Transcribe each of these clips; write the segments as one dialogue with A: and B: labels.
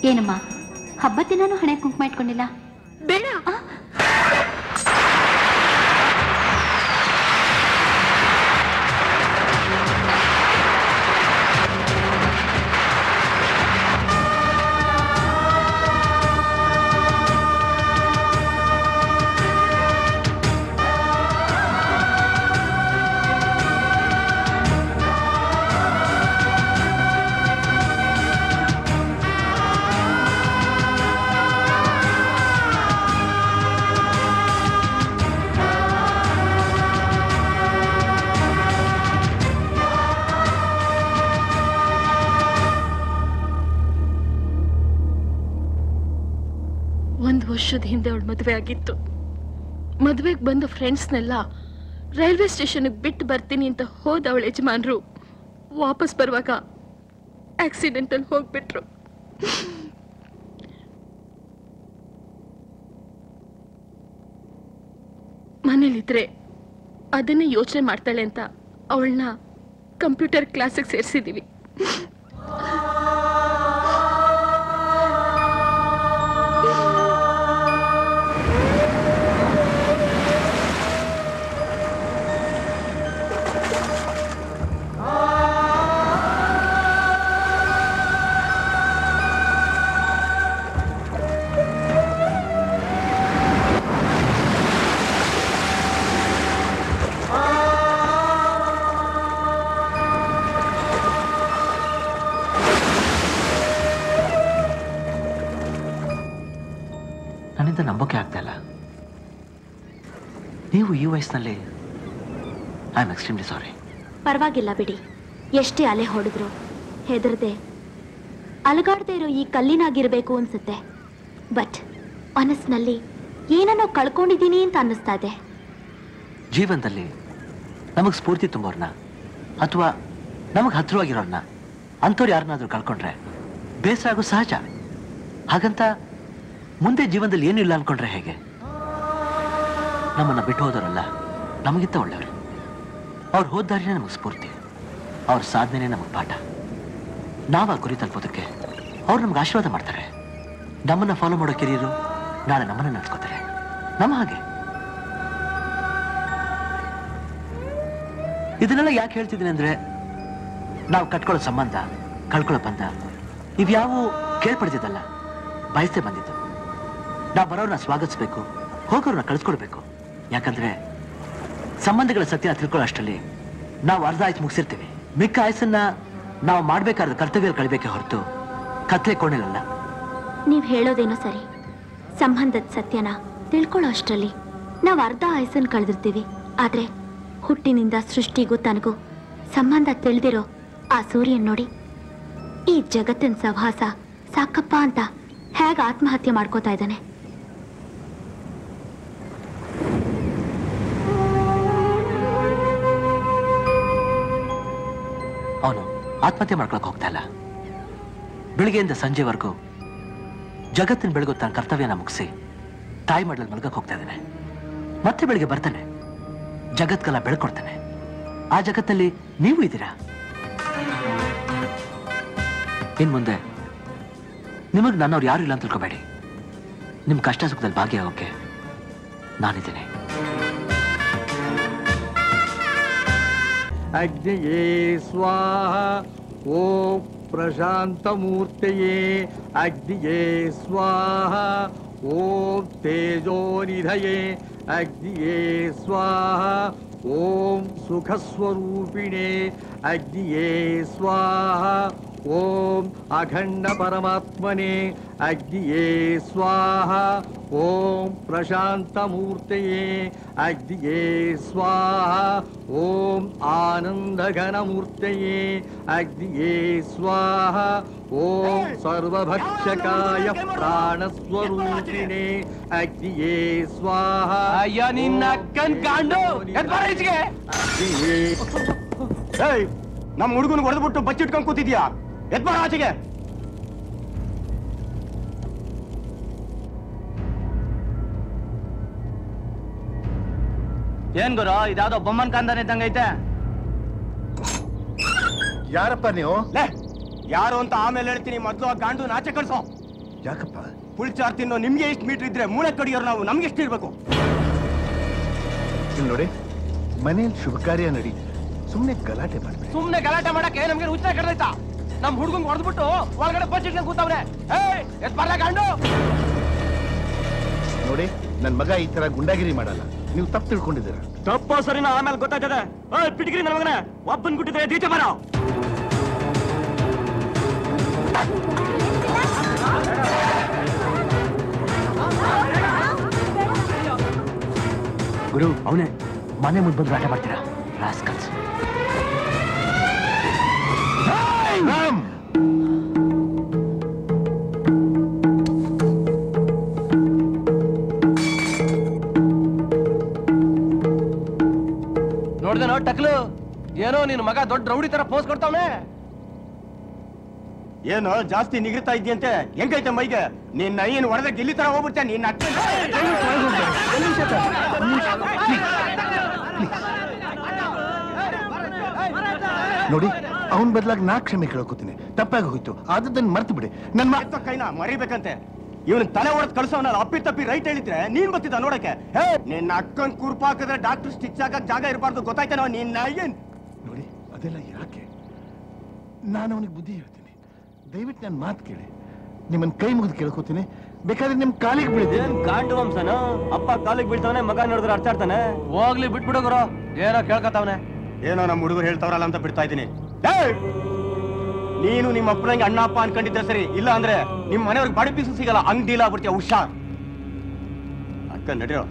A: ಏನಮ್ಮ ಹಬ್ಬದ ದಿನಾನು ಹಣೆ ಕುಂಕುಮ ಇಟ್ಕೊಂಡಿಲ್ಲ
B: ಬೇಡ ಒಂದು ವರ್ಷದ ಹಿಂದೆ ಅವಳು ಮದುವೆ ಆಗಿತ್ತು ಮದುವೆಗೆ ಬಂದ ಫ್ರೆಂಡ್ಸ್ನೆಲ್ಲ ರೈಲ್ವೆ ಸ್ಟೇಷನ್ಗೆ ಬಿಟ್ಟು ಬರ್ತೀನಿ ಅಂತ ಹೋದ ಅವಳ ಯಜಮಾನ್ರು ವಾಪಸ್ ಬರುವಾಗ ಆಕ್ಸಿಡೆಂಟಲ್ಲಿ ಹೋಗ್ಬಿಟ್ರು ಮನೇಲಿದ್ರೆ ಅದನ್ನೇ ಯೋಚನೆ ಮಾಡ್ತಾಳೆ ಅಂತ ಅವಳನ್ನ ಕಂಪ್ಯೂಟರ್ ಕ್ಲಾಸಿಗೆ ಸೇರಿಸಿದ್ದೀವಿ
C: ನನ್ನಿಂದ ನಂಬೋಕೆ ಆಗ್ತಾ ಇಲ್ಲ ನೀವು ಈ ವಯಸ್ಸಿನಲ್ಲಿ ಐ ಆಮ್ ಎಕ್ಸ್ಟ್ರೀಮ್ಲಿ ಸಾರಿ
A: ಪರವಾಗಿಲ್ಲ ಬಿಡಿ ಎಷ್ಟೇ ಅಲೆ ಹೊಡೆದ್ರು ಹೆದರದೆ ಅಲಗಾಡದೆ ಇರೋ ಈ ಕಲ್ಲಿನಾಗಿರ್ಬೇಕು ಅನ್ಸುತ್ತೆ ಬಟ್ ಮನಸ್ಸಿನಲ್ಲಿ ಏನನ್ನೋ ಕಳ್ಕೊಂಡಿದ್ದೀನಿ ಅಂತ ಅನ್ನಿಸ್ತಾ ಇದೆ
C: ಜೀವನದಲ್ಲಿ ನಮಗೆ ಸ್ಫೂರ್ತಿ ತುಂಬೋರ್ನ ಅಥವಾ ನಮಗೆ ಹತ್ರವಾಗಿರೋರ್ನ ಅಂಥವ್ರು ಯಾರನ್ನಾದ್ರೂ ಕಳ್ಕೊಂಡ್ರೆ ಬೇಸರ ಆಗೋ ಸಹಜ ಹಾಗಂತ ಮುಂದೆ ಜೀವನದಲ್ಲಿ ಏನಿಲ್ಲ ಅನ್ಕೊಂಡ್ರೆ ಹೇಗೆ ನಮ್ಮನ್ನ ಬಿಟ್ಟು ಹೋದವರಲ್ಲ ನಮಗಿಂತ ಒಳ್ಳೆಯವರು ಅವ್ರು ಹೋದ ದಾರಿನೇ ನಮಗೆ ಸ್ಫೂರ್ತಿ ಅವ್ರ ಸಾಧನೆನೇ ನಮಗೆ ಪಾಠ ನಾವು ಆ ಗುರಿ ತಲುಪೋದಕ್ಕೆ ಅವ್ರು ನಮ್ಗೆ ಆಶೀರ್ವಾದ ಮಾಡ್ತಾರೆ ನಮ್ಮನ್ನ ಫಾಲೋ ಮಾಡೋ ಕೆರಿಯರು ನಾಳೆ ನಮ್ಮನ್ನ ನಡೆಸ್ಕೋತಾರೆ ನಮ್ಮ ಹಾಗೆ ಇದನ್ನೆಲ್ಲ ಯಾಕೆ ಹೇಳ್ತಿದ್ದೀನಿ ಅಂದ್ರೆ ನಾವು ಕಟ್ಕೊಳ್ಳೋ ಸಂಬಂಧ ಕಳ್ಕೊಳ್ಳೋ ಬಂಧ ಇವ್ಯಾವು ಕೇಳ್ಪಡ್ತಿದ್ದಲ್ಲ ಬಯಸೇ ಬಂದಿದ್ದು ನಾವು ಬರೋರ್ನ ಸ್ವಾಗತಿಸ್ಬೇಕು ಹೋಗೋರ್ನ ಕಳಿಸ್ಕೊಡ್ಬೇಕು ಯಾಕಂದ್ರೆ ಸಂಬಂಧಗಳ ಸತ್ಯ ತಿಳ್ಕೊಳ್ಳೋ ಅಷ್ಟರಲ್ಲಿ ನಾವು ಅರ್ಧ ಆಯ್ತು ಮುಗಿಸಿರ್ತೀವಿ ಮಿಕ್ಕ ಆಯಸ್ಸನ್ನ ನಾವು ಮಾಡ್ಬೇಕಾದ ಕರ್ತವ್ಯ ಕಳಿಬೇಕೆ ಹೊರತು ಕತ್ಲೆ ಕೊಂಡಿಲ್ಲಲ್ಲ
A: ನೀವು ಹೇಳೋದೇನೋ ಸರಿ ಸಂಬಂಧದ ಸತ್ಯನ ತಿಳ್ಕೊಳ್ಳೋ ಅಷ್ಟರಲ್ಲಿ ನಾವು ಅರ್ಧ ಆಯಸ್ಸನ್ನು ಕಳೆದಿರ್ತೀವಿ ಆದ್ರೆ ಹುಟ್ಟಿನಿಂದ ಸೃಷ್ಟಿಗೂ ತನಗೂ ಸಂಬಂಧ ತಿಳಿದಿರೋ ಆ ಸೂರ್ಯನ್ ನೋಡಿ ಈ ಜಗತ್ತಿನ ಸಹವಾಸ ಸಾಕಪ್ಪ ಅಂತ ಹೇಗೆ ಆತ್ಮಹತ್ಯೆ ಮಾಡ್ಕೋತಾ ಇದ್ದಾನೆ
C: ಅವನು ಆತ್ಮಹತ್ಯೆ ಮಾಡ್ಕೊಳಕ್ ಹೋಗ್ತಾ ಇಲ್ಲ ಬೆಳಿಗ್ಗೆಯಿಂದ ಸಂಜೆವರೆಗೂ ಜಗತ್ತಿನ ಬೆಳಗು ತನ್ನ ಕರ್ತವ್ಯನ ಮುಗಿಸಿ ತಾಯಿ ಮಾಡಲ್ ಮಲ್ಗಕ್ ಹೋಗ್ತಾ ಇದ್ದಾನೆ ಮತ್ತೆ ಬೆಳಿಗ್ಗೆ ಬರ್ತಾನೆ ಜಗತ್ಗೆಲ್ಲ ಬೆಳ್ಕೊಡ್ತಾನೆ ಆ ಜಗತ್ತಲ್ಲಿ ನೀವು ಇದ್ದೀರಾ ಇನ್ ಮುಂದೆ ನಿಮಗೆ ನನ್ನವ್ರು ಯಾರು ಇಲ್ಲ ಅಂತ ತಿಳ್ಕೊಬೇಡಿ ನಿಮ್ ಕಷ್ಟ ಸುಖದಲ್ಲಿ ಭಾಗಿಯಾಗೋಕೆ ನಾನಿದ್ದೇನೆ
D: ಅಗ್ನಿಯೇ ಸ್ವಾಹ ಓಂ ಪ್ರಶಾಂತಮೂರ್ತಯೇ ಅಗ್ನಿಯೇ ಸ್ವಾಹ ಓಂ ತೇಜೋನಿಧಯೇ ಅಗ್ನಿಯೇ ಸ್ವಾಹ ಓಂ ಸುಖಸ್ವರೂಪಿಣೆ ಅಗ್ನಿಯೇ ಸ್ವಾಹ ಓಂ ಅಖಂಡ ಪರಮಾತ್ಮನೆ ಅಗ್ನಿಯೇ ಸ್ವಾಹ ಓಂ ಪ್ರಶಾಂತಮೂರ್ತಯೇ ಅಗ್ನಿಯೇ ಸ್ವಾಹ ಓಂ ಆನಂದಘನಮೂರ್ತಯೇ ಅಗ್ನಿಯೇ ಸ್ವಾಹ ಓಂ ಸರ್ವಭಕ್ಷಕಾಯ ಪ್ರಾಣಸ್ವರೂಪಿಣೆ ಅಗ್ನಿಯೇ ಸ್ವಾಹ
E: ಅಯ್ಯ ನಿನ್ನ ಅಕ್ಕನ್ ಕಾಂಡು ಎದ್ ಬರ ಈಚೆಗೆ.
D: ಅಗ್ನಿಯೇ
E: ಏಯ್ ನಮ್ಮ ಹುಡುಗನ ಹೊಡೆದ್ಬಿಟ್ಟು ಬಚ್ಚಿಟ್ಕೊಂಡ್ ಕೂತಿದ್ಯಾ ಎದ್ ಬರ ಆಚೆಗೆ ಏನ್ ಗುರು ಇದ್ಯಾವ್ದೋ ಬೊಮ್ಮನ್ ಕಾಂದಾನೆ ಇದ್ದಂಗೈತೆ
F: ಯಾರಪ್ಪ ನೀವು
E: ಲೇ ಯಾರು ಅಂತ ಆಮೇಲೆ ಹೇಳ್ತೀನಿ ಮೊದ್ಲು ಆ ಗಾಂಡು ನಾಚೆ ಕಳ್ಸೋ
F: ಯಾಕಪ್ಪ
E: ಪುಳಿಚಾರ್ ತಿನ್ನೋ ನಿಮ್ಗೆ ಎಷ್ಟು ಮೀಟರ್ ಇದ್ರೆ ಮೂಳೆ ಕಡಿಯೋರು ನಾವು ನಮ್ಗೆ ಎಷ್ಟು ಇರ್ಬೇಕು
F: ಇಲ್ಲಿ ನೋಡಿ ಮನೇಲಿ ಶುಭ ಕಾರ್ಯ ನಡೀತಿದೆ ಸುಮ್ಮನೆ ಗಲಾಟೆ ಮಾಡ್ಬೇಡಿ
D: ಸುಮ್ನೆ ಗಲಾಟೆ ಮಾಡಕ್ಕೆ ನಮ್ಗೆ ಉಚಿತ ಕಡ್ದೈತಾ ನಮ್ ಹುಡುಗಂಗ್ ಹೊಡೆದ್ಬಿಟ್ಟು ಒಳಗಡೆ ಬಚ್ಚಿಟ್ಕೊಂಡು ಕೂತವ್ರೆ ಏಯ್ ಎತ್ ಬರ್ಲ ಗಂಡು
F: ನೋಡಿ ನನ್ನ ಮಗ ಈ ತರ ಗುಂಡಾಗಿರಿ ಮಾಡಲ್ಲ ನೀವು ತಪ್ಪು ತಿಳ್ಕೊಂಡಿದ್ದೀರಾ
E: ತಪ್ಪೋ ಸರಿನಾ ಆಮೇಲೆ ಗೊತ್ತಾಗ್ತದೆ ಏಯ್ ಪಿಟಿಗಿರಿ ನನ್ನ ಮಗನೇ ಒಬ್ಬನ್ ಗುಟ್ಟಿದ್ರೆ ದೀಚೆ ಬರೋ
C: ಗುರು ಅವನೇ ಮನೆ ಮುಂದೆ ಬಂದು ಆಟ ಮಾಡ್ತೀರಾ ರಾಸ್ಕಲ್ಸ್
F: ರಾಮ್!
D: ನೋಡ್ದೇನೋ ಟಕ್ಲು ಏನೋ ನಿನ್ ಮಗ ದೊಡ್ಡ ರೌಡಿ ತರ ಪೋಸ್ ಕೊಡ್ತಾವನೆ
E: ಏನು ಜಾಸ್ತಿ ನಿಗಿರ್ತಾ ಇದ್ಯಂತೆ ಹೆಂಗೈತೆ ಮೈಗೆ ನಿನ್ನ ಏನು ಹೊಡೆದ್ರೆ ಗಿಲ್ಲಿ ತರ ಹೋಗ್ಬಿಡ್ತೆ ನಿನ್ನ ಅಕ್ಕ
F: ನೋಡಿ ಅವನ್ ಬದಲಾಗಿ ನಾ ಕ್ಷಮೆ ಕೇಳ್ಕೊತೀನಿ ತಪ್ಪಾಗಿ ಹೋಯ್ತು ಆದದ್ದನ್ನ ಮರ್ತು ಬಿಡಿ ನನ್ನ ಮಾ
E: ಎತ್ತೋ ಕೈನ ಮರಿಬೇಕಂತೆ ಇವನ್ ತಲೆ ಹೊಡೆದ್ ಕಳ್ಸವನಲ್ಲ ಅಪ್ಪಿ ತಪ್ಪಿ ರೈಟ್ ಹೇಳಿದ್ರೆ ನೀನ್ ಬರ್ತಿದ್ದ ನೋಡಕ್ಕೆ ಹೇ ನಿನ್ನ ಅಕ್ಕನ್ ಕುರ್ಪ ಹಾಕಿದ್ರೆ ಡಾಕ್ಟರ್ ಸ್ಟಿಚ್ ಹಾಕಕ್ ಜಾಗ ಇರಬಾರ್ದು ಗೊತ್ತಾಯ್ತೇನೋ ನಿನ್ನ ಏನ್
F: ನೋಡಿ ಅದೆಲ್ಲ ಯಾಕೆ ನಾನು ಅವನಿಗೆ ಬುದ್ಧಿ ಹೇಳ್ತೀನಿ ದಯವಿಟ್ಟು ನನ್ನ ಮಾತು ಕೇಳಿ ನಿಮ್ಮನ್ನ ಕೈ ಮುಗಿದು ಕೇಳ್ಕೊತೀನಿ ಬೇಕಾದ್ರೆ ನಿಮ್ ಕಾಲಿಗೆ ಬೀಳಿದೆ
E: ಏನ್ ಕಾಂಡು ವಂಶನ ಅಪ್ಪ ಕಾಲಿಗೆ ಬೀಳ್ತಾವನೆ ಮಗ ನೋಡಿದ್ರೆ ಅರ್ಥ ಆಡ್ತಾನೆ
D: ಹೋಗ್ಲಿ ಬಿಟ್ಬಿಡು ಗುರು ಏನೋ ಕೇಳ್ಕತಾವನೆ
E: ಏನೋ ನಮ್ಮ ಹುಡುಗರು ಹೇಳ್ತಾವ್ರಲ್ಲ ಅಂತ ಬಿಡ್ತಾ ಇದ್ದೀನಿ ಏಯ್! ನೀನು ನಿಮ್ಮ ಅಪ್ಪನಂಗೆ ಅಣ್ಣ ಅಪ್ಪ ಅನ್ಕೊಂಡಿದ್ದೆ ಸರಿ ಇಲ್ಲ ಅಂದ್ರೆ ನಿಮ್ ಮನೆಯವ್ರಿಗೆ ಬಾಡಿ ಪೀಸು ಸಿಗಲ್ಲ ಹಂಗ್ ಡೀಲ್ ಆಗ್ಬಿಡ್ತೀಯ ಹುಷಾರ್ ಅಕ್ಕ ನಡಿಯೋ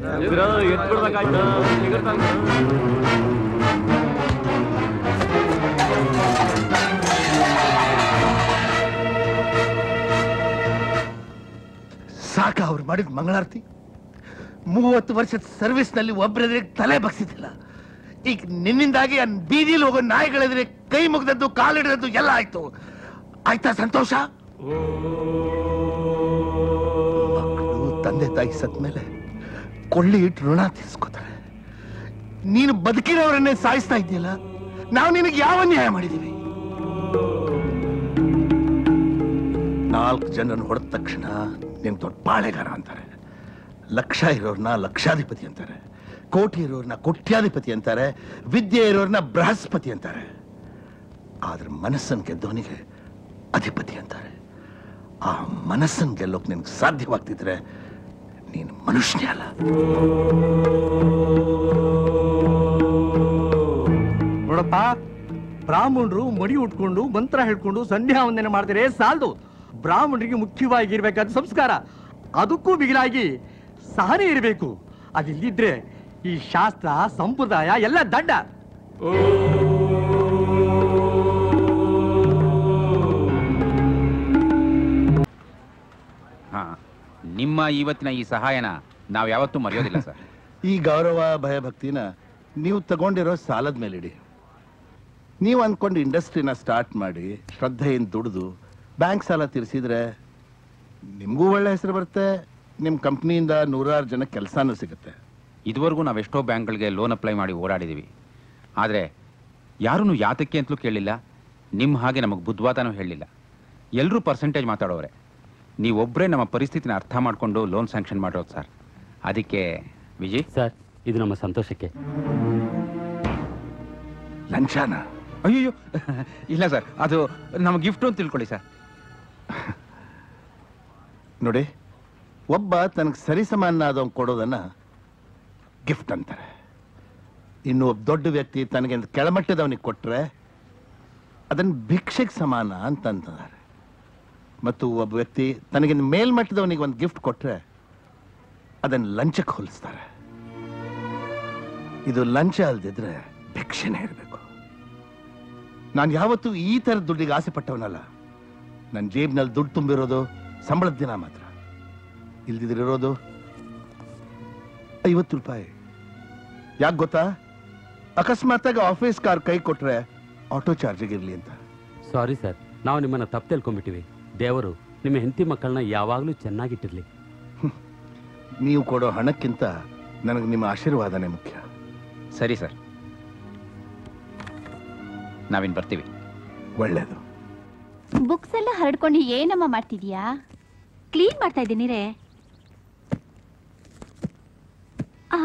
F: ಸಾಕ ಅವ್ರು ಮಾಡಿದ ಮಂಗಳಾರತಿ ಮೂವತ್ತು ವರ್ಷದ ಸರ್ವಿಸ್ನಲ್ಲಿ ಒಬ್ಬರೆದ್ರೆ ತಲೆ ಬಗ್ಸಿದ್ದಿಲ್ಲ ಈಗ ನಿನ್ನಿಂದಾಗಿ ಆ ಬೀದಿಲಿ ಹೋಗೋ ನಾಯಿಗಳೆದ್ರೆ ಕೈ ಮುಗ್ದದ್ದು ಕಾಲಿಡದ್ದು ಎಲ್ಲ ಆಯ್ತು ಆಯ್ತಾ ಸಂತೋಷ ಮಕ್ಕಳು ತಂದೆ ತಾಯಿ ಸತ್ ಮೇಲೆ ಕೊಳ್ಳಿ ಇಟ್ಟು ಋಣ ತೀರ್ಸ್ಕೋತಾರೆ ನೀನು ಬದುಕಿರೋರನ್ನೇ ಸಾಯಿಸ್ತಾ ಇದೆಯಲ್ಲ ನಾವು ನಿನಗೆ ಯಾವ ನ್ಯಾಯ ಮಾಡಿದೀವಿ ನಾಲ್ಕು ಜನರನ್ನು ಹೊಡೆದ ತಕ್ಷಣ ನಿನ್ ದೊಡ್ಡ ಪಾಳೆಗಾರ ಅಂತಾರೆ ಲಕ್ಷ ಇರೋರ್ನ ಲಕ್ಷಾಧಿಪತಿ ಅಂತಾರೆ ಕೋಟಿ ಇರೋರ್ನ ಕೋಟ್ಯಾಧಿಪತಿ ಅಂತಾರೆ ವಿದ್ಯೆ ಇರೋರ್ನ ಬೃಹಸ್ಪತಿ ಅಂತಾರೆ ಆದ್ರೆ ಮನಸ್ಸನ್ನು ಗೆದ್ದವನಿಗೆ ಅಧಿಪತಿ ಅಂತಾರೆ ಆ ಮನಸ್ಸನ್ನು ಗೆಲ್ಲೋಕ್ ನಿನ್ಗೆ ಸಾಧ್ಯವಾಗ್ತಿದ್ರೆ ನೀನು ಮನುಷ್ಯನೇ ಅಲ್ಲ
D: ನೋಡಪ್ಪ ಬ್ರಾಹ್ಮಣರು ಮಡಿ ಉಟ್ಕೊಂಡು ಮಂತ್ರ ಹೇಳ್ಕೊಂಡು ಸಂಧ್ಯಾ ವಂದನೆ ಮಾಡ್ತಾರೆ ಸಾಲದು ಬ್ರಾಹ್ಮಣರಿಗೆ ಮುಖ್ಯವಾಗಿರ್ಬೇಕಾದ ಸಂಸ್ಕಾರ ಅದಕ್ಕೂ ಬಿಗಿಲಾಗಿ ಸಹನೆ ಇರಬೇಕು ಅದಿಲ್ಲಿದ್ರೆ ಈ ಶಾಸ್ತ್ರ ಸಂಪ್ರದಾಯ ಎಲ್ಲ ದಡ್ಡ
G: ಹಾ ನಿಮ್ಮ ಇವತ್ತಿನ ಈ ಸಹಾಯನ ನಾವು ಯಾವತ್ತೂ ಮರೆಯೋದಿಲ್ಲ ಸರ್
F: ಈ ಗೌರವ ಭಯಭಕ್ತಿನ ನೀವು ತಗೊಂಡಿರೋ ಸಾಲದ ಮೇಲಿಡಿ ನೀವು ಅಂದ್ಕೊಂಡು ಇಂಡಸ್ಟ್ರಿನ ಸ್ಟಾರ್ಟ್ ಮಾಡಿ ಶ್ರದ್ಧೆಯಿಂದ ದುಡಿದು ಬ್ಯಾಂಕ್ ಸಾಲ ತೀರಿಸಿದ್ರೆ ನಿಮಗೂ ಒಳ್ಳೆ ಹೆಸರು ಬರುತ್ತೆ ನಿಮ್ಮ ಕಂಪ್ನಿಯಿಂದ ನೂರಾರು ಜನ ಕೆಲಸನೂ ಸಿಗುತ್ತೆ
G: ಇದುವರೆಗೂ ನಾವು ಎಷ್ಟೋ ಬ್ಯಾಂಕ್ಗಳಿಗೆ ಲೋನ್ ಅಪ್ಲೈ ಮಾಡಿ ಓಡಾಡಿದ್ದೀವಿ ಆದರೆ ಯಾರೂ ಯಾತಕ್ಕೆ ಅಂತಲೂ ಕೇಳಲಿಲ್ಲ ನಿಮ್ಮ ಹಾಗೆ ನಮಗೆ ಬುದ್ಧವಾತನೂ ಹೇಳಲಿಲ್ಲ ಎಲ್ಲರೂ ಪರ್ಸೆಂಟೇಜ್ ಮಾತಾಡೋರೆ ನೀವೊಬ್ಬರೇ ನಮ್ಮ ಪರಿಸ್ಥಿತಿನ ಅರ್ಥ ಮಾಡಿಕೊಂಡು ಲೋನ್ ಸ್ಯಾಂಕ್ಷನ್ ಮಾಡೋದು ಸರ್ ಅದಕ್ಕೆ ವಿಜಯ್
H: ಸರ್ ಇದು ನಮ್ಮ ಸಂತೋಷಕ್ಕೆ
F: ಲಂಚಾನ
G: ಅಯ್ಯೋ ಇಲ್ಲ ಸರ್ ಅದು ನಮ್ಮ ಗಿಫ್ಟು ಅಂತ ತಿಳ್ಕೊಳ್ಳಿ ಸರ್
F: ನೋಡಿ ಒಬ್ಬ ತನಗೆ ಸರಿಸಮಾನ ಆದವನ್ ಕೊಡೋದನ್ನ ಗಿಫ್ಟ್ ಅಂತಾರೆ ಇನ್ನು ಒಬ್ಬ ದೊಡ್ಡ ವ್ಯಕ್ತಿ ತನಗೆ ಕೆಳಮಟ್ಟದವನಿಗೆ ಕೊಟ್ರೆ ಅದನ್ನ ಭಿಕ್ಷೆಗೆ ಸಮಾನ ಅಂತ ಅಂತಾರೆ ಮತ್ತು ಒಬ್ಬ ವ್ಯಕ್ತಿ ತನಗೆ ಮೇಲ್ಮಟ್ಟದವನಿಗೆ ಒಂದು ಗಿಫ್ಟ್ ಕೊಟ್ರೆ ಅದನ್ನ ಲಂಚಕ್ಕೆ ಹೋಲಿಸ್ತಾರೆ ಇದು ಲಂಚ ಅಲ್ದಿದ್ರೆ ಭಿಕ್ಷೆನೇ ಇರಬೇಕು ನಾನು ಯಾವತ್ತೂ ಈ ಥರದ ದುಡ್ಡಿಗೆ ಆಸೆ ಪಟ್ಟವನಲ್ಲ ನನ್ನ ಜೇಬ್ನಲ್ಲಿ ದುಡ್ಡು ತುಂಬಿರೋದು ಸಂಬಳದ ದಿನ ಮಾತ್ರ ಇಲ್ದಿದ್ರಿರೋದು ಐವತ್ತು ರೂಪಾಯಿ ಯಾಕೆ ಗೊತ್ತಾ ಅಕಸ್ಮಾತಾಗಿ ಆಫೀಸ್ ಕಾರ್ ಕೈ ಕೊಟ್ರೆ ಆಟೋ ಚಾರ್ಜಿಗೆ ಇರಲಿ ಅಂತ
H: ಸಾರಿ ಸರ್ ನಾವು ನಿಮ್ಮನ್ನ ತಪ್ಪು ತಿಳ್ಕೊಂಡ್ಬಿಟ್ಟಿವಿ ದೇವರು ನಿಮ್ಮ ಹೆಂಡತಿ ಮಕ್ಕಳನ್ನ ಯಾವಾಗಲೂ ಚೆನ್ನಾಗಿಟ್ಟಿರ್ಲಿ
F: ನೀವು ಕೊಡೋ ಹಣಕ್ಕಿಂತ ನನಗೆ ನಿಮ್ಮ ಆಶೀರ್ವಾದನೇ ಮುಖ್ಯ
G: ಸರಿ ಸರ್ ನಾವಿನ್ ಬರ್ತೀವಿ
F: ಒಳ್ಳೇದು
A: ಬುಕ್ಸ್ ಎಲ್ಲ ಹರಡ್ಕೊಂಡು ಏನಮ್ಮ ಮಾಡ್ತಿದ್ಯಾ ಕ್ಲೀನ್ ಮಾಡ್ತಾ ಇದ್ದೀನಿ ರೇ ಆ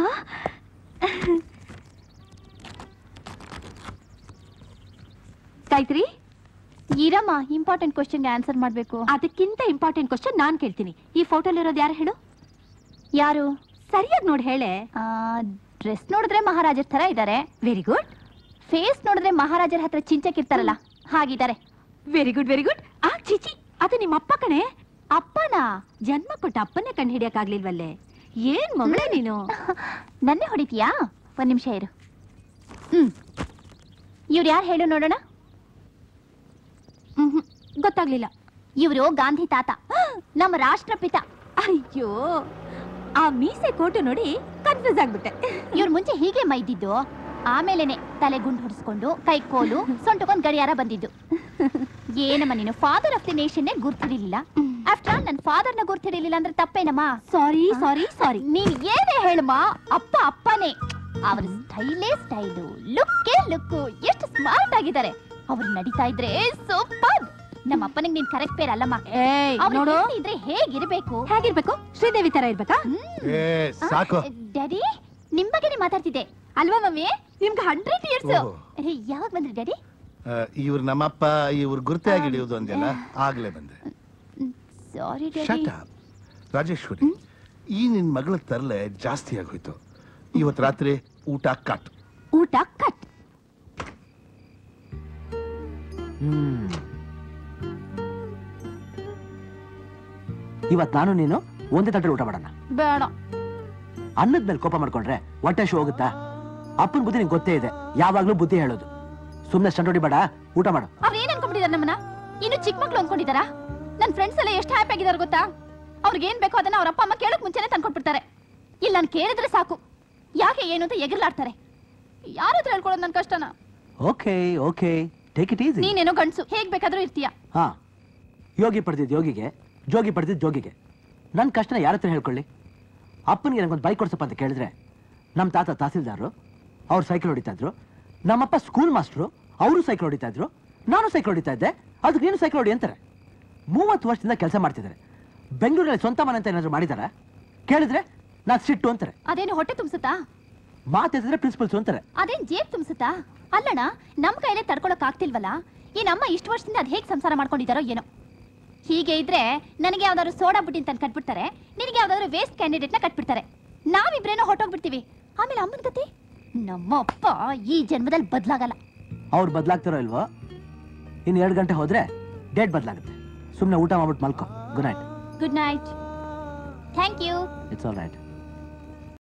A: ಗಾಯತ್ರಿ
I: ಇರಮ್ಮ ಇಂಪಾರ್ಟೆಂಟ್ ಕ್ವಶನ್ಗೆ ಆನ್ಸರ್ ಮಾಡಬೇಕು
A: ಅದಕ್ಕಿಂತ ಇಂಪಾರ್ಟೆಂಟ್ ಕ್ವಶನ್ ನಾನ್ ಕೇಳ್ತೀನಿ ಈ ಫೋಟೋಲಿರೋದು ಯಾರು ಹೇಳು
I: ಯಾರು
A: ಸರಿಯಾಗಿ ನೋಡಿ ಹೇಳೆ
I: ಡ್ರೆಸ್ ನೋಡಿದ್ರೆ ಮಹಾರಾಜರ ತರ ಇದ್ದಾರೆ
A: ವೆರಿ ಗುಡ್
I: ಫೇಸ್ ನೋಡಿದ್ರೆ ಮಹಾರಾಜರ ಹತ್ರ ಚಿಂಚಕ್ಕಿರ್ತಾರಲ್ಲ ಹಾಗಿದ್ದಾರೆ
A: ವೆರಿ ಗುಡ್ ವೆರಿ ಗುಡ್ ಆ ಚಿಚಿ ಅದು ನಿಮ್ಮ ಅಪ್ಪ ಕಣೆ
I: ಅಪ್ಪನಾ
A: ಜನ್ಮ ಕೊಟ್ಟ ಅಪ್ಪನ್ನೇ ಕಂಡು ಹಿಡಿಯಕ್ಕಾಗ್ಲಿಲ್ವಲ್ಲೇ ಏನ್ ಮಗಳೇ ನೀನು
I: ನನ್ನೇ ಹೊಡಿತೀಯಾ ಒಂದ್ ನಿಮಿಷ ಇರು ಹ್ಮ್ ಇವ್ರು ಯಾರು ಹೇಳು ನೋಡೋಣ
A: ಮ್ಹೂ, ಗೊತ್ತಾಗ್ಲಿಲ್ಲ
I: ಇವರು ಗಾಂಧಿ ತಾತ ನಮ್ಮ ರಾಷ್ಟ್ರಪಿತ
A: ಅಯ್ಯೋ ಆ ಮೀಸೆ ಕೋಟು ನೋಡಿ ಕನ್ಫ್ಯೂಸ್ ಆಗ್ಬಿಟ್ಟೆ
I: ಇವ್ರು ಮುಂಚೆ ಹೀಗೆ ಮೈದಿದ್ದು ಆಮೇಲೆನೆ ತಲೆ ಗುಂಡು ಹೊಡಿಸ್ಕೊಂಡು ಕೈ ಕೋಲು ಸೊಂಟಕೊಂದ್ ಗಡಿಯಾರ ಬಂದಿದ್ದು ಏನಮ್ಮ ನೀನು ಫಾದರ್ ಆಫ್ ದಿ ನೇಷನ್ನೇ ಗುರ್ತಿಡಿಲಿಲ್ಲ ಆಫ್ಟರ್ ಆಲ್ ನನ್ನ ಫಾದರ್ನ ಗುರ್ತಿಡಿಲಿಲ್ಲ ಅಂದ್ರೆ ತಪ್ಪೇನಮ್ಮ
A: ಸಾರಿ ಸಾರಿ ಸಾರಿ
I: ನೀನ್ ಏನೇ ಹೇಳಮ್ಮ ಅಪ್ಪ ಅಪ್ಪನೇ ಅವ್ರ ಸ್ಟೈಲೇ ಸ್ಟೈಲು ಲುಕ್ಕೇ ಲುಕ್ಕು ಎಷ್ಟು ಸ್ಮಾರ್ಟ್ ಆಗಿದ್ದಾರೆ ಅವ್ರು ನಡೀತಾ ಇದ್ರೆ ಸೂಪರ್ ನಮ್ಮ ಅಪ್ಪನಿಗೆ ನೀನ್ ಕರೆಕ್ಟ್ ಪೇರ್ ಅಲ್ಲಮ್ಮ
A: ಏಯ್
I: ಅವ್ರು
A: ನೋಡು
I: ಇದ್ರೆ ಹೇಗಿರ್ಬೇಕು
A: ಹೇಗಿರ್ಬೇಕು ಶ್ರೀದೇವಿ ತರ ಇರ್ಬೇಕಾ
F: ಏ ಸಾಕು
I: ಡ್ಯಾಡಿ ನಿಮ್ ಬಗ್ಗೆನೇ ಮಾತಾಡ್ತಿದ್ದೆ ಅಲ್ವಾ ಮಮ್ಮಿ ನಿಮ್ಗೆ ಹಂಡ್ರೆಡ್ ಇಯರ್ಸ್
F: ಓಹೋ.
I: ಯಾವಾಗ ಬಂದ್ರಿ ಡ್ಯಾಡಿ
F: ಇವ್ರು ನಮ್ಮಪ್ಪ ಇವ್ರು ಗುರ್ತೆ ಆಗಿ ಹಿಡಿಯೋದು ಅಂದೆಲ್ಲ ಆಗ್ಲೇ ಬಂದೆ
I: sorry daddy
F: shut up Rajeshwari ಈ ನಿನ್ ಮಗಳ ತರಲೆ ಜಾಸ್ತಿ ಆಗೋಯ್ತು ಇವತ್ತು ರಾತ್ರಿ ಊಟ ಕಟ್
A: ಊಟ ಕಟ್
C: ಹ್ಮ್ ಇವತ್ ನಾನು ನೀನು ಒಂದೇ ತಟ್ಟೆ ಊಟ ಮಾಡೋಣ
I: ಬೇಡ
C: ಅನ್ನದ ಮೇಲೆ ಕೋಪ ಮಾಡ್ಕೊಂಡ್ರೆ ಹೊಟ್ಟೆ ಶು ಹೋಗುತ್ತಾ ಅಪ್ಪನ ಬುದ್ಧಿ ನಿಂಗೆ ಗೊತ್ತೇ ಇದೆ ಯಾವಾಗ್ಲೂ ಬುದ್ಧಿ ಹೇಳೋದು ಸುಮ್ನೆ ಸ್ಟಂಟ್ ಹೊಡಿಬೇಡ ಊಟ ಮಾಡು
I: ಅವ್ರು ಏನ್ ಅನ್ಕೊಂಡ್ಬಿಟ್ಟಿದಾರೆ ನಮ್ಮನ್ನ ಇನ್ನು ಚಿಕ್ಕ ಮಕ್ಳು ಅನ್ಕೊಂಡಿದಾರಾ ನನ್ ಫ್ರೆಂಡ್ಸ್ ಎಲ್ಲ ಎಷ್ಟು ಹ್ಯಾಪಿ ಆಗಿದಾರೆ ಗೊತ್ತಾ ಅವ್ರಿಗೆ ಏನ್ ಬೇಕೋ ಅದನ್ನ ಅವ್ರ ಅಪ್ಪ ಅಮ್ಮ ಕೇಳಕ್ ಮುಂಚೆನೆ ತಂದ್ಕೊಟ್ಬಿಡ್ತಾರೆ ಇಲ್ಲ ನಾನು ಕೇಳಿದ್ರೆ ಸಾಕು ಯಾಕೆ ಏನು ಅಂತ ಎಗರ್ಲಾಡ್ತಾರೆ ಯಾರ ಹತ್ರ ಹೇಳ್ಕೊಳ್ಳೋದು ನನ್ ಕಷ್ಟನ
C: okay okay take it easy
I: ನೀನೇನೋ ಗಂಡ್ಸು ಹೇಗ್ ಬೇಕಾದ್ರೂ ಇರ್ತೀಯ
C: ಹಾ ಯೋಗಿ ಪಡೆದಿದ್ದು ಯೋಗಿಗೆ ಜೋಗಿ ಪಡೆದಿದ್ದು ಜೋಗಿಗೆ ನನ್ನ ಕಷ್ಟನ ಯಾರ ಹತ್ರ ಹೇಳ್ಕೊಳ್ಳಿ ಅಪ್ಪನಿಗೆ ನನಗೊಂದು ಬೈಕ್ ಕೊಡ್ಸಪ್ಪ ಅಂತ ಕೇಳಿದ್ರೆ ನಮ್ಮ ತಾತ ತಹಸೀಲ್ದಾರು ಅವ್ರು ಸೈಕಲ್ ಹೊಡಿತಾ ಇದ್ರು ನಮ್ಮಪ್ಪ ಸ್ಕೂಲ್ ಮಾಸ್ಟ್ರು ಅವರು ಸೈಕಲ್ ಹೊಡಿತಾ ಇದ್ರು ನಾನು ಸೈಕಲ್ ಹೊಡಿತಾ ಇದ್ದೆ ಅದಕ್ಕೆ ನೀನು ಸೈಕಲ್ ಹೊಡಿ ಅಂತಾರೆ ಮೂವತ್ತು ವರ್ಷದಿಂದ ಕೆಲಸ ಮಾಡ್ತಿದ್ದಾರೆ ಬೆಂಗಳೂರಲ್ಲಿ ಸ್ವಂತ ಮನೆ ಅಂತ ಏನಾದ್ರು ಮಾಡಿದಾರ ಕೇಳಿದ್ರೆ ನಾನು ಸಿಟ್ಟು ಅಂತಾರೆ
I: ಅದೇನು ಹೊಟ್ಟೆ ತುಂಬಿಸುತ್ತಾ
C: ಮಾತೆತ್ತಿದ್ರೆ ಪ್ರಿನ್ಸಿಪಲ್ಸ್ ಅಂತಾರೆ
I: ಅದೇನ್ ಜೇಬ್ ತುಂಬಿಸುತ್ತಾ ಅಲ್ಲಣ್ಣ ನಮ್ ಕೈಲೇ ತಡ್ಕೊಳಕ್ ಆಗ್ತಿಲ್ವಲ್ಲ ಈ ನಮ್ಮ ಇಷ್ಟು ವರ್ಷದಿಂದ ಅದ್ ಹೇಗ್ ಸಂಸಾರ ಮಾಡ್ಕೊಂಡಿದಾರೋ ಏನೋ ಹೀಗೆ ಇದ್ರೆ ನನಗೆ ಯಾವ್ದಾದ್ರು ಸೋಡಾ ಬುಟ್ಟಿ ಅಂತ ಕಟ್ಬಿಡ್ತಾರೆ ನಿನಗೆ ಯಾವ್ದಾದ್ರು ವೇಸ್ಟ್ ಕ್ಯಾಂಡಿಡೇಟ್ ನ ಕಟ್ಬಿಡ್ತಾರೆ ನಾವಿಬ್ರೇನೋ ಹೊಟ್ಟೋಗ್ಬಿಡ್ತೀವಿ ಆಮೇಲೆ ಅಮ್ಮನ ಕತೆ ನಮ್ಮ ಅಪ್ಪ ಈ ಜನ್ಮದಲ್ಲಿ ಬದ್ಲಾಗಲ್ಲ
C: ಅವ್ರು ಬದಲಾಗ್ತಾರೋ ಇಲ್ವೋ ಇನ್ನು ಎರಡು ಗಂಟೆ ಹೋದ್ರೆ ಡೇಟ್ ಬದಲಾಗುತ್ತೆ ಸುಮ್ಮನೆ ಊಟ ಮಾಡ್ಬಿಟ್ಟು ಮಲ್ಕೋ good night
I: good night thank you
C: it's all right